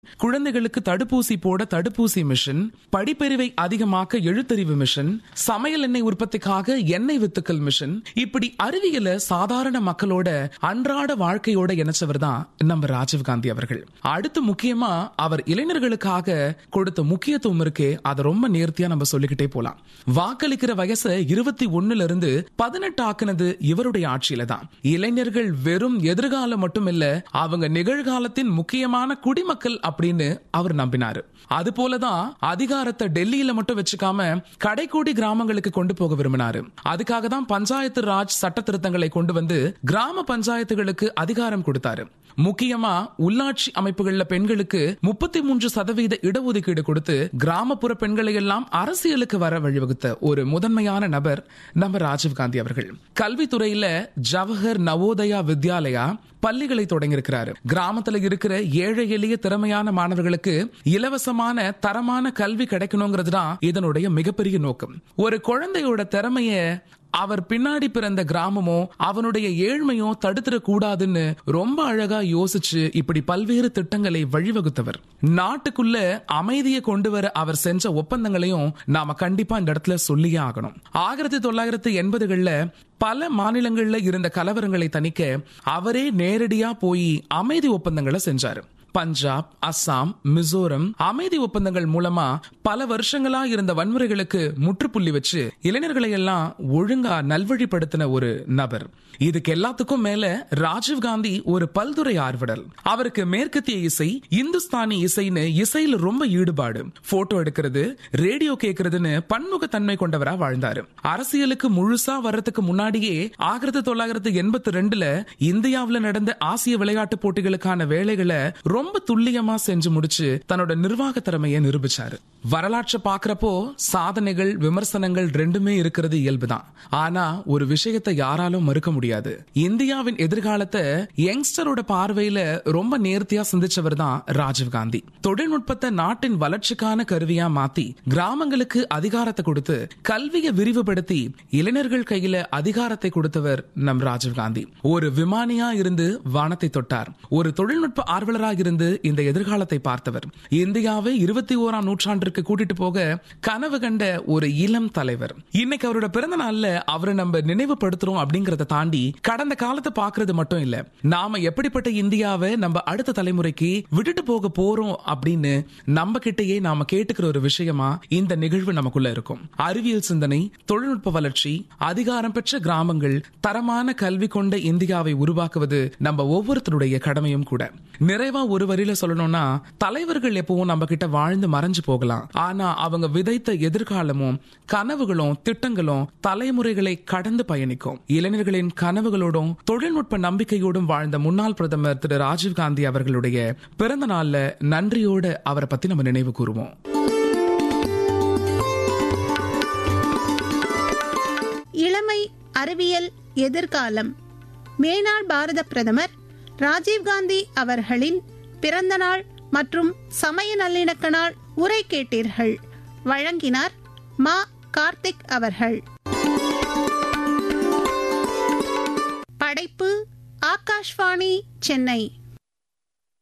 குழந்தைகளுக்கு தடுப்பூசி போட தடுப்பூசி மிஷன் படிப்பறிவை அதிகமாக்க எழுத்தறிவு மிஷன் சமையல் எண்ணெய் உற்பத்திக்காக எண்ணெய் வித்துக்கள் மிஷன் இப்படி அறிவியல சாதாரண மக்களோட அன்றாட வாழ்க்கையோட இணைச்சவர் தான் நம்ம ராஜீவ்காந்தி அவர்கள் அடுத்து முக்கியமா அவர் இளைஞர்களுக்காக கொடுத்த முக்கியத்துவம் இருக்கே அதை ரொம்ப நேர்த்தியா நம்ம சொல்லிக்கிட்டே போலாம் வாக்களிக்கிற வயசை இருபத்தி ஒண்ணுல இருந்து பதினெட்டு ஆக்குனது இவருடைய ஆட்சியில தான் இளைஞர்கள் வெறும் எதிர்காலம் மட்டுமில்ல அவங்க நிகழ்காலத்தின் முக்கியமான குடிமக்கள் அப்படின்னு அவர் நம்பினாரு அது போலதான் அதிகாரத்தை டெல்லியில மட்டும் வச்சுக்காம கடைக்கோடி கிராமங்களுக்கு கொண்டு போக விரும்பினாரு அதுக்காக தான் பஞ்சாயத்து ராஜ் சட்ட திருத்தங்களை கொண்டு வந்து கிராம பஞ்சாயத்துகளுக்கு அதிகாரம் கொடுத்தாரு முக்கியமா உள்ளாட்சி அமைப்புகள்ல பெண்களுக்கு முப்பத்தி மூன்று சதவீத இடஒதுக்கீடு கொடுத்து கிராமப்புற பெண்களை எல்லாம் அரசியலுக்கு வர வழிவகுத்த ஒரு முதன்மையான நபர் நம்ம ராஜீவ்காந்தி அவர்கள் கல்வித்துறையில ஜவஹர் நவோதயா வித்யாலயா பள்ளிகளை தொடங்கியிருக்கிறாரு கிராமத்துல இருக்கிற ஏழை எளிய திறமையான மாணவர்களுக்கு இலவசமான தரமான கல்வி கிடைக்கணுங்கிறது தான் இதனுடைய மிகப்பெரிய நோக்கம் ஒரு குழந்தையோட திறமைய அவர் பின்னாடி பிறந்த கிராமமோ அவனுடைய ஏழ்மையோ தடுத்துட கூடாதுன்னு ரொம்ப அழகா யோசிச்சு இப்படி பல்வேறு திட்டங்களை வழிவகுத்தவர் நாட்டுக்குள்ள அமைதியை கொண்டு வர அவர் செஞ்ச ஒப்பந்தங்களையும் நாம கண்டிப்பா இந்த இடத்துல சொல்லியே ஆகணும் ஆயிரத்தி தொள்ளாயிரத்தி எண்பதுகள்ல பல மாநிலங்கள்ல இருந்த கலவரங்களை தணிக்க அவரே நேரடியா போய் அமைதி ஒப்பந்தங்களை செஞ்சாரு பஞ்சாப் அஸ்ஸாம் மிசோரம் அமைதி ஒப்பந்தங்கள் மூலமா பல வருஷங்களா இருந்த வன்முறைகளுக்கு முற்றுப்புள்ளி வச்சு இளைஞர்களை எல்லாம் ஒழுங்கா நல்வழிப்படுத்தின ஒரு நபர் இதுக்கு எல்லாத்துக்கும் மேல ராஜீவ் காந்தி ஒரு பல்துறை ஆர்வலர் அவருக்கு மேற்கத்திய இசை இந்துஸ்தானி இசைன்னு இசையில ரொம்ப ஈடுபாடு போட்டோ எடுக்கிறது ரேடியோ கேட்கறதுன்னு பன்முகத்தன்மை கொண்டவரா வாழ்ந்தாரு அரசியலுக்கு முழுசா வர்றதுக்கு முன்னாடியே ஆயிரத்தி தொள்ளாயிரத்தி எண்பத்தி ரெண்டுல இந்தியாவுல நடந்த ஆசிய விளையாட்டு போட்டிகளுக்கான வேலைகளை ரொம்ப துல்லியமா செஞ்சு முடிச்சு தன்னோட நிர்வாக திறமையை நிரூபிச்சாரு வரலாற்றை பாக்குறப்போ சாதனைகள் விமர்சனங்கள் ரெண்டுமே இருக்கிறது இயல்புதான் ஆனா ஒரு விஷயத்தை யாராலும் மறுக்க முடியாது இந்தியாவின் எதிர்காலத்தை யங்ஸ்டரோட பார்வையில ரொம்ப நேர்த்தியா சிந்திச்சவர் தான் ராஜீவ் காந்தி தொழில்நுட்பத்தை நாட்டின் வளர்ச்சிக்கான கருவியா மாத்தி கிராமங்களுக்கு அதிகாரத்தை கொடுத்து கல்வியை விரிவுபடுத்தி இளைஞர்கள் கையில அதிகாரத்தை கொடுத்தவர் நம் ராஜீவ் காந்தி ஒரு விமானியா இருந்து வானத்தை தொட்டார் ஒரு தொழில்நுட்ப ஆர்வலராக இருந்து இந்த எதிர்காலத்தை பார்த்தவர் இந்தியாவை இருபத்தி ஓராம் நூற்றாண்டிற்கு கூட்டிட்டு போக கனவு கண்ட ஒரு இளம் தலைவர் இன்னைக்கு அவரோட பிறந்த நாள்ல அவரை நம்ம நினைவுபடுத்துறோம் அப்படிங்கறத தாண்டி கடந்த காலத்தை பாக்குறது மட்டும் இல்ல நாம எப்படிப்பட்ட இந்தியாவை நம்ம அடுத்த தலைமுறைக்கு விட்டுட்டு போக போறோம் அப்படின்னு நம்ம கிட்டயே நாம கேட்டுக்கிற ஒரு விஷயமா இந்த நிகழ்வு நமக்குள்ள இருக்கும் அறிவியல் சிந்தனை தொழில்நுட்ப வளர்ச்சி அதிகாரம் பெற்ற கிராமங்கள் தரமான கல்வி கொண்ட இந்தியாவை உருவாக்குவது நம்ம ஒவ்வொருத்தருடைய கடமையும் கூட நிறைவா ஒரு வரியில சொல்லணும்னா தலைவர்கள் எப்பவும் நம்ம கிட்ட வாழ்ந்து மறைஞ்சு போகலாம் ஆனா அவங்க விதைத்த எதிர்காலமும் கனவுகளும் திட்டங்களும் தலைமுறைகளை கடந்து பயணிக்கும் இளைஞர்களின் கனவுகளோடும் தொழில்நுட்ப நம்பிக்கையோடும் வாழ்ந்த முன்னாள் பிரதமர் திரு ராஜீவ் காந்தி அவர்களுடைய பிறந்த நாள்ல நன்றியோட அவரை பத்தி நம்ம நினைவு கூறுவோம் இளமை அறிவியல் எதிர்காலம் மேனாள் பாரத பிரதமர் ராஜீவ்காந்தி அவர்களின் பிறந்தநாள் மற்றும் சமய நல்லிணக்க நாள் உரை கேட்டீர்கள் வழங்கினார் மா கார்த்திக் அவர்கள் படைப்பு ஆகாஷ்வாணி சென்னை